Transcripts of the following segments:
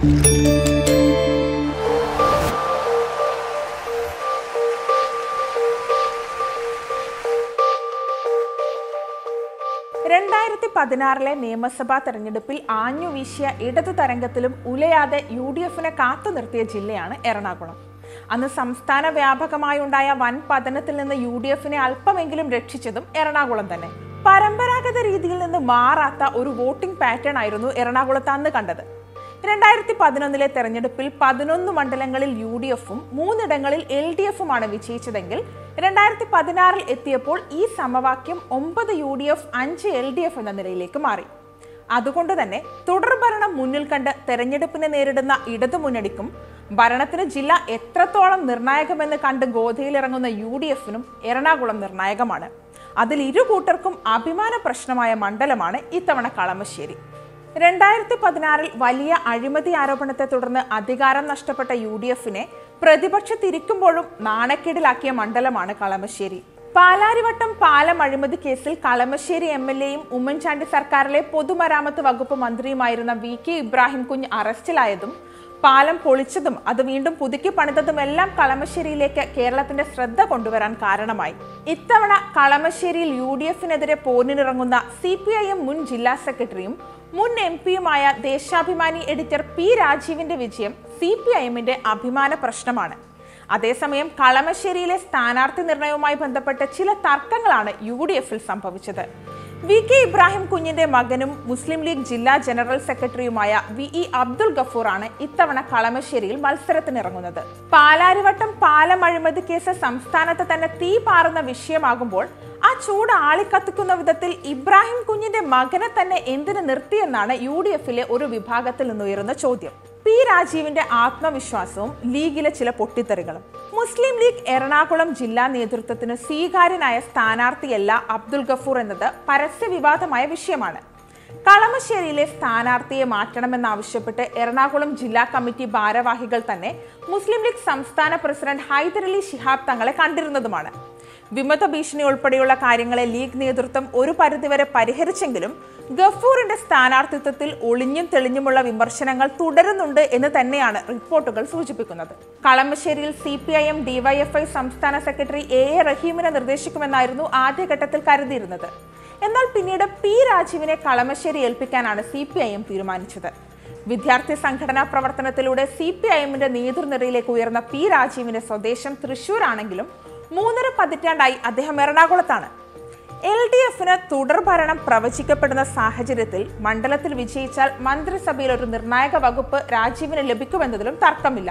രണ്ടായിരത്തി പതിനാറിലെ നിയമസഭാ തെരഞ്ഞെടുപ്പിൽ ആഞ്ഞു വീശിയ ഇടതു തരംഗത്തിലും ഉലയാതെ യു ഡി എഫിനെ കാത്തു നിർത്തിയ ജില്ലയാണ് എറണാകുളം അന്ന് സംസ്ഥാന വ്യാപകമായി ഉണ്ടായ വൻ പതനത്തിൽ നിന്ന് യു ഡി എഫിനെ അല്പമെങ്കിലും രക്ഷിച്ചതും എറണാകുളം തന്നെ പരമ്പരാഗത രീതിയിൽ നിന്ന് മാറാത്ത ഒരു വോട്ടിംഗ് പാറ്റേൺ ആയിരുന്നു എറണാകുളത്ത് അന്ന് കണ്ടത് രണ്ടായിരത്തി പതിനൊന്നിലെ തെരഞ്ഞെടുപ്പിൽ പതിനൊന്ന് മണ്ഡലങ്ങളിൽ യു ഡി എഫും മൂന്നിടങ്ങളിൽ എൽ ഡി എഫുമാണ് വിജയിച്ചതെങ്കിൽ രണ്ടായിരത്തി പതിനാറിൽ എത്തിയപ്പോൾ ഈ സമവാക്യം ഒമ്പത് യു ഡി എഫ് അഞ്ച് എൽ ഡി എഫ് എന്ന നിലയിലേക്ക് മാറി അതുകൊണ്ട് തന്നെ തുടർഭരണം മുന്നിൽ കണ്ട് തെരഞ്ഞെടുപ്പിനെ നേരിടുന്ന ഇടതുമുന്നണിക്കും ഭരണത്തിന് ജില്ല എത്രത്തോളം നിർണായകമെന്ന് കണ്ട് ഗോധയിലിറങ്ങുന്ന യു ഡി എഫിനും എറണാകുളം നിർണായകമാണ് അതിൽ ഇരു കൂട്ടർക്കും അഭിമാന പ്രശ്നമായ മണ്ഡലമാണ് ഇത്തവണ കളമശ്ശേരി രണ്ടായിരത്തി പതിനാറിൽ വലിയ അഴിമതി ആരോപണത്തെ തുടർന്ന് അധികാരം നഷ്ടപ്പെട്ട യു ഡി എഫിനെ പ്രതിപക്ഷത്തിരിക്കുമ്പോഴും നാണക്കേടിലാക്കിയ മണ്ഡലമാണ് കളമശ്ശേരി പാലാരിവട്ടം പാലം അഴിമതി കേസിൽ കളമശ്ശേരി എം എൽ എയും ഉമ്മൻചാണ്ടി സർക്കാരിലെ പൊതുമരാമത്ത് വകുപ്പ് മന്ത്രിയുമായിരുന്ന വി കെ ഇബ്രാഹിം കുഞ്ഞ് അറസ്റ്റിലായതും പാലം പൊളിച്ചതും അത് വീണ്ടും പുതുക്കി പണിതതുമെല്ലാം കളമശ്ശേരിയിലേക്ക് കേരളത്തിന്റെ ശ്രദ്ധ കൊണ്ടുവരാൻ കാരണമായി ഇത്തവണ കളമശ്ശേരിയിൽ യു ഡി എഫിനെതിരെ പോരിനിറങ്ങുന്ന സി പി ഐ എം മുൻ ജില്ലാ സെക്രട്ടറിയും മുൻ എം പിയുമായ ദേശാഭിമാനി എഡിറ്റർ പി രാജീവിന്റെ വിജയം സി പി ഐ എമ്മിന്റെ അഭിമാന പ്രശ്നമാണ് അതേസമയം കളമശ്ശേരിയിലെ സ്ഥാനാർത്ഥി നിർണയവുമായി ബന്ധപ്പെട്ട് ചില തർക്കങ്ങളാണ് യു ഡി എഫിൽ സംഭവിച്ചത് വി കെ ഇബ്രാഹിം കുഞ്ഞിന്റെ മകനും മുസ്ലിം ലീഗ് ജില്ലാ ജനറൽ സെക്രട്ടറിയുമായ വി ഇ അബ്ദുൾ ഗഫൂറാണ് ഇത്തവണ കളമശ്ശേരിയിൽ മത്സരത്തിനിറങ്ങുന്നത് പാലാരിവട്ടം പാലം അഴിമതി കേസ് സംസ്ഥാനത്ത് തന്നെ തീ പാറുന്ന വിഷയമാകുമ്പോൾ ആ ചൂട് ആളിക്കത്തിക്കുന്ന വിധത്തിൽ ഇബ്രാഹിം കുഞ്ഞിന്റെ മകനെ തന്നെ എന്തിനു നിർത്തിയെന്നാണ് യു ഡി എഫിലെ ഒരു വിഭാഗത്തിൽ നിന്നുയരുന്ന ചോദ്യം പി രാജീവിന്റെ ആത്മവിശ്വാസവും ലീഗിലെ ചില പൊട്ടിത്തെറികളും മുസ്ലിം ലീഗ് എറണാകുളം ജില്ലാ നേതൃത്വത്തിന് സ്വീകാര്യനായ സ്ഥാനാർത്ഥിയല്ല അബ്ദുൽ ഗഫൂർ എന്നത് പരസ്യ വിവാദമായ വിഷയമാണ് കളമശ്ശേരിയിലെ സ്ഥാനാർത്ഥിയെ മാറ്റണമെന്നാവശ്യപ്പെട്ട് എറണാകുളം ജില്ലാ കമ്മിറ്റി ഭാരവാഹികൾ തന്നെ മുസ്ലിം ലീഗ് സംസ്ഥാന പ്രസിഡന്റ് ഹൈദരലി ശിഹാബ് തങ്ങളെ കണ്ടിരുന്നതുമാണ് വിമത ഭീഷണി ഉൾപ്പെടെയുള്ള കാര്യങ്ങളെ ലീഗ് നേതൃത്വം ഒരു പരിധിവരെ പരിഹരിച്ചെങ്കിലും ഗഫൂറിന്റെ സ്ഥാനാർത്ഥിത്വത്തിൽ ഒളിഞ്ഞും തെളിഞ്ഞുമുള്ള വിമർശനങ്ങൾ തുടരുന്നുണ്ട് എന്ന് തന്നെയാണ് റിപ്പോർട്ടുകൾ സൂചിപ്പിക്കുന്നത് കളമശ്ശേരിയിൽ C P I M DYFI സംസ്ഥാന സെക്രട്ടറി എ എ റഹീമിനെ നിർദ്ദേശിക്കുമെന്നായിരുന്നു ആദ്യഘട്ടത്തിൽ കരുതിയിരുന്നത് എന്നാൽ പിന്നീട് പി രാജീവിനെ കളമശ്ശേരി ഏൽപ്പിക്കാനാണ് സി പി ഐ എം തീരുമാനിച്ചത് വിദ്യാർത്ഥി സംഘടനാ പ്രവർത്തനത്തിലൂടെ സി പി ഐ എമ്മിന്റെ നേതൃനിരയിലേക്ക് ഉയർന്ന പി രാജീവിന്റെ സ്വദേശം തൃശൂരാണെങ്കിലും മൂന്നര പതിറ്റാണ്ടായി അദ്ദേഹം എറണാകുളത്താണ് എൽ ഡി എഫിന് തുടർഭരണം പ്രവചിക്കപ്പെടുന്ന സാഹചര്യത്തിൽ മണ്ഡലത്തിൽ വിജയിച്ചാൽ മന്ത്രിസഭയിൽ ഒരു നിർണായക വകുപ്പ് രാജീവിന് ലഭിക്കുമെന്നതിലും തർക്കമില്ല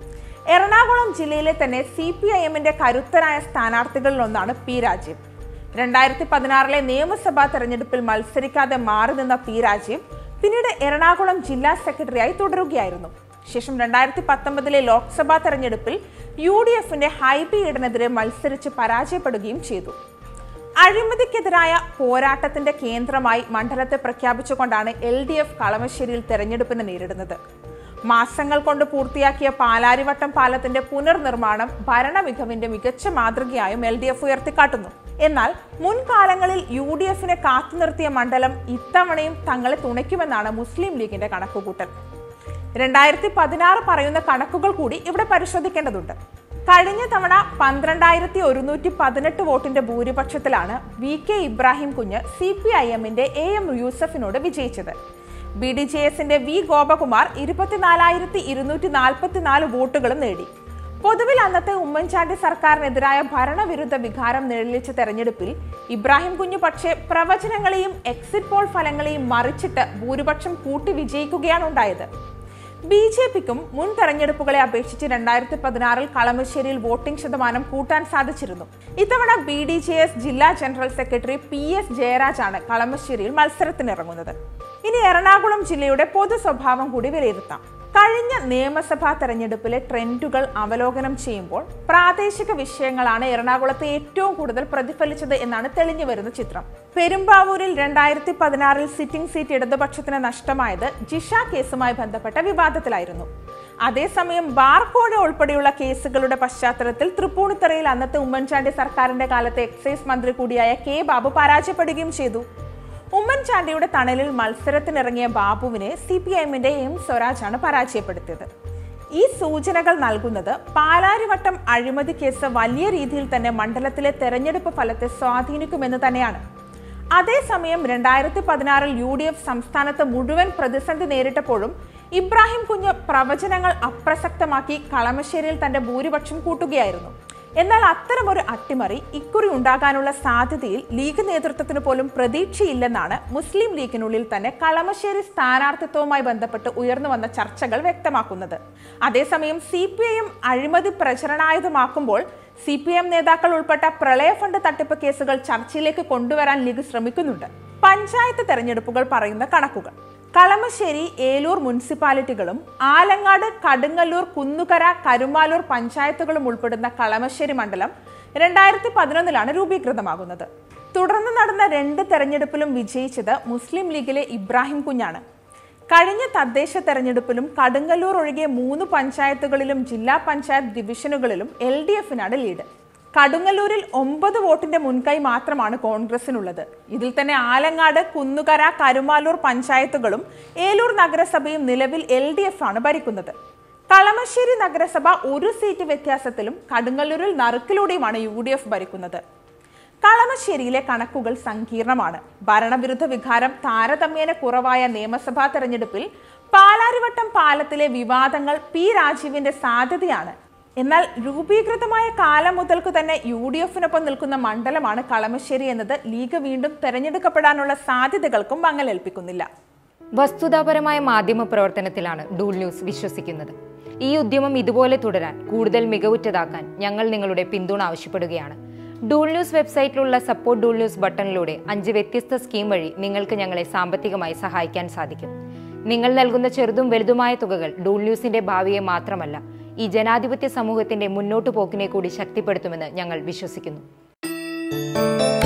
എറണാകുളം ജില്ലയിലെ തന്നെ സി പി ഐ എമ്മിന്റെ കരുത്തരായ സ്ഥാനാർത്ഥികളിലൊന്നാണ് പി രാജീവ് രണ്ടായിരത്തി പതിനാറിലെ നിയമസഭാ തെരഞ്ഞെടുപ്പിൽ മത്സരിക്കാതെ മാറി നിന്ന പി രാജീവ് പിന്നീട് എറണാകുളം ജില്ലാ സെക്രട്ടറിയായി തുടരുകയായിരുന്നു ശേഷം രണ്ടായിരത്തി പത്തൊമ്പതിലെ ലോക്സഭാ തെരഞ്ഞെടുപ്പിൽ യു ഡി എഫിന്റെ ഹൈബി ഈഡനെതിരെ മത്സരിച്ച് പരാജയപ്പെടുകയും ചെയ്തു അഴിമതിക്കെതിരായ പോരാട്ടത്തിന്റെ കേന്ദ്രമായി മണ്ഡലത്തെ പ്രഖ്യാപിച്ചുകൊണ്ടാണ് എൽ ഡി എഫ് കളമശ്ശേരിയിൽ തെരഞ്ഞെടുപ്പിനെ നേരിടുന്നത് മാസങ്ങൾ കൊണ്ട് പൂർത്തിയാക്കിയ പാലാരിവട്ടം പാലത്തിന്റെ പുനർനിർമ്മാണം ഭരണമികവിന്റെ മികച്ച മാതൃകയായും എൽ ഡി എഫ് ഉയർത്തിക്കാട്ടുന്നു എന്നാൽ മുൻകാലങ്ങളിൽ യു ഡി എഫിനെ കാത്തുനിർത്തിയ മണ്ഡലം ഇത്തവണയും തങ്ങളെ തുണയ്ക്കുമെന്നാണ് മുസ്ലിം ലീഗിന്റെ കണക്കുകൂട്ടൽ രണ്ടായിരത്തി പതിനാറ് പറയുന്ന കണക്കുകൾ കൂടി ഇവിടെ പരിശോധിക്കേണ്ടതുണ്ട് കഴിഞ്ഞ തവണ പന്ത്രണ്ടായിരത്തി ഒരുന്നൂറ്റി പതിനെട്ട് വോട്ടിന്റെ ഭൂരിപക്ഷത്തിലാണ് V K Ibrahim Kunju C P I എമ്മിന്റെ എ എം യൂസഫിനോട് വിജയിച്ചത് ബി ഡി ജെ എസിന്റെ വി ഗോപകുമാർ ഇരുപത്തിനാലായിരത്തി ഇരുന്നൂറ്റി നാൽപ്പത്തിനാല് വോട്ടുകളും നേടി പൊതുവിൽ അന്നത്തെ ഉമ്മൻചാണ്ടി സർക്കാരിനെതിരായ ഭരണവിരുദ്ധ വികാരം നിഴലിച്ച തെരഞ്ഞെടുപ്പിൽ ഇബ്രാഹിം കുഞ്ഞു പക്ഷേ പ്രവചനങ്ങളെയും എക്സിറ്റ് പോൾ ഫലങ്ങളെയും മറിച്ചിട്ട് ഭൂരിപക്ഷം കൂട്ടി വിജയിക്കുകയാണ് ഉണ്ടായത് ബി ജെ പിക്കും മുൻ തെരഞ്ഞെടുപ്പുകളെ അപേക്ഷിച്ച് രണ്ടായിരത്തി പതിനാറിൽ കളമശ്ശേരിയിൽ വോട്ടിംഗ് ശതമാനം കൂട്ടാൻ സാധിച്ചിരുന്നു ഇത്തവണ ബി ഡി ജെ എസ് ജില്ലാ ജനറൽ സെക്രട്ടറി പി എസ് ജയരാജാണ് കളമശ്ശേരിയിൽ മത്സരത്തിനിറങ്ങുന്നത് ഇനി എറണാകുളം ജില്ലയുടെ പൊതു സ്വഭാവം കൂടി വിലയിരുത്താം കഴിഞ്ഞ നിയമസഭാ തെരഞ്ഞെടുപ്പിലെ ട്രെൻഡുകൾ അവലോകനം ചെയ്യുമ്പോൾ പ്രാദേശിക വിഷയങ്ങളാണ് എറണാകുളത്ത് ഏറ്റവും കൂടുതൽ പ്രതിഫലിച്ചത് എന്നാണ് തെളിഞ്ഞു വരുന്ന ചിത്രം പെരുമ്പാവൂരിൽ രണ്ടായിരത്തി പതിനാറിൽ സിറ്റിംഗ് സീറ്റ് ഇടതുപക്ഷത്തിന് നഷ്ടമായത് ജിഷ കേസുമായി ബന്ധപ്പെട്ട വിവാദത്തിലായിരുന്നു അതേസമയം ബാർകോഴ ഉൾപ്പെടെയുള്ള കേസുകളുടെ പശ്ചാത്തലത്തിൽ തൃപ്പൂണിത്തറയിൽ അന്നത്തെ ഉമ്മൻചാണ്ടി സർക്കാരിന്റെ കാലത്തെ എക്സൈസ് മന്ത്രി കൂടിയായ കെ ബാബു പരാജയപ്പെടുകയും ചെയ്തു ഉമ്മൻചാണ്ടിയുടെ തണലിൽ മത്സരത്തിനിറങ്ങിയ ബാബുവിനെ സി പി എമ്മിന്റെ എം സ്വരാജാണ് പരാജയപ്പെടുത്തിയത് ഈ സൂചനകൾ നൽകുന്നത് പാലാരിവട്ടം അഴിമതി കേസ് വലിയ രീതിയിൽ തന്നെ മണ്ഡലത്തിലെ തെരഞ്ഞെടുപ്പ് ഫലത്തെ സ്വാധീനിക്കുമെന്ന് തന്നെയാണ് അതേസമയം രണ്ടായിരത്തി പതിനാറിൽ യു ഡി എഫ് സംസ്ഥാനത്ത് മുഴുവൻ പ്രതിസന്ധി നേരിട്ടപ്പോഴും ഇബ്രാഹിം കുഞ്ഞ് പ്രവചനങ്ങൾ അപ്രസക്തമാക്കി കളമശ്ശേരിയിൽ തന്റെ ഭൂരിപക്ഷം കൂട്ടുകയായിരുന്നു എന്നാൽ അത്തരമൊരു അട്ടിമറി ഇക്കുറി ഉണ്ടാകാനുള്ള സാധ്യതയിൽ ലീഗ് നേതൃത്വത്തിന് പോലും പ്രതീക്ഷയില്ലെന്നാണ് മുസ്ലിം ലീഗിനുള്ളിൽ തന്നെ കളമശ്ശേരി സ്ഥാനാർത്ഥിത്വവുമായി ബന്ധപ്പെട്ട് ഉയർന്നു വന്ന ചർച്ചകൾ വ്യക്തമാക്കുന്നത് അതേസമയം സി പി ഐ എം അഴിമതി പ്രചരണായുധമാക്കുമ്പോൾ സി പി എം നേതാക്കൾ ഉൾപ്പെട്ട പ്രളയ ഫണ്ട് തട്ടിപ്പ് കേസുകൾ ചർച്ചയിലേക്ക് കൊണ്ടുവരാൻ ലീഗ് ശ്രമിക്കുന്നുണ്ട് പഞ്ചായത്ത് തെരഞ്ഞെടുപ്പുകൾ പറയുന്ന കണക്കുകൾ കളമശ്ശേരി ഏലൂർ മുനിസിപ്പാലിറ്റികളും ആലങ്ങാട് കടുങ്ങല്ലൂർ കുന്നുകര കരുമാലൂർ പഞ്ചായത്തുകളും ഉൾപ്പെടുന്ന കളമശ്ശേരി മണ്ഡലം രണ്ടായിരത്തി പതിനൊന്നിലാണ് രൂപീകൃതമാകുന്നത് തുടർന്ന് നടന്ന രണ്ട് തെരഞ്ഞെടുപ്പിലും വിജയിച്ചത് മുസ്ലിം ലീഗിലെ ഇബ്രാഹിം കുഞ്ഞാണ് കഴിഞ്ഞ തദ്ദേശ തെരഞ്ഞെടുപ്പിലും കടുങ്ങല്ലൂർ ഒഴികെ മൂന്ന് പഞ്ചായത്തുകളിലും ജില്ലാ പഞ്ചായത്ത് ഡിവിഷനുകളിലും എൽ ഡി എഫിനാണ് ലീഡ് കടുങ്ങല്ലൂരിൽ ഒമ്പത് വോട്ടിന്റെ മുൻകൈ മാത്രമാണ് കോൺഗ്രസിനുള്ളത് ഇതിൽ തന്നെ ആലങ്ങാട് കുന്നുകര കരുമാലൂർ പഞ്ചായത്തുകളും ഏലൂർ നഗരസഭയും നിലവിൽ എൽ ഡി എഫ് ആണ് ഭരിക്കുന്നത് കളമശ്ശേരി നഗരസഭ ഒരു സീറ്റ് വ്യത്യാസത്തിലും കടുങ്ങല്ലൂരിൽ നറുക്കിലൂടെയുമാണ് യു ഡി എഫ് ഭരിക്കുന്നത് കളമശ്ശേരിയിലെ കണക്കുകൾ സങ്കീർണമാണ് ഭരണവിരുദ്ധ വികാരം താരതമ്യേന കുറവായ നിയമസഭാ തെരഞ്ഞെടുപ്പിൽ പാലാരിവട്ടം പാലത്തിലെ വിവാദങ്ങൾ പി രാജീവിന്റെ സാധ്യതയാണ് എന്നാൽ രൂപീകൃതമായ കാലം മുതൽക്കു തന്നെ യു ഡി എഫിനൊപ്പം നിൽക്കുന്ന മണ്ഡലമാണ് കളമശ്ശേരി എന്നത് ലീഗ് വീണ്ടും തെരഞ്ഞെടുക്കപ്പെടാനുള്ള സാധ്യതകൾക്കും മങ്ങലേൽപ്പിക്കുന്നില്ല വസ്തുതാപരമായ മാധ്യമ പ്രവർത്തനത്തിലാണ് ഡൂൾ ന്യൂസ് വിശ്വസിക്കുന്നത് ഈ ഉദ്യമം ഇതുപോലെ തുടരാൻ കൂടുതൽ മികവുറ്റതാക്കാൻ ഞങ്ങൾ നിങ്ങളുടെ പിന്തുണ ആവശ്യപ്പെടുകയാണ് ഡൂൾ ന്യൂസ് വെബ്സൈറ്റിലുള്ള സപ്പോർട്ട് ഡൂൾ ന്യൂസ് ബട്ടണിലൂടെ അഞ്ച് വ്യത്യസ്ത സ്കീം വഴി നിങ്ങൾക്ക് ഞങ്ങളെ സാമ്പത്തികമായി സഹായിക്കാൻ സാധിക്കും നിങ്ങൾ നൽകുന്ന ചെറുതും വലുതുമായ തുകകൾ ഡൂൾ ന്യൂസിന്റെ ഭാവിയെ മാത്രമല്ല ഈ ജനാധിപത്യ സമൂഹത്തിന്റെ മുന്നോട്ടു പോക്കിനെ കൂടി ശക്തിപ്പെടുത്തുമെന്ന് ഞങ്ങൾ വിശ്വസിക്കുന്നു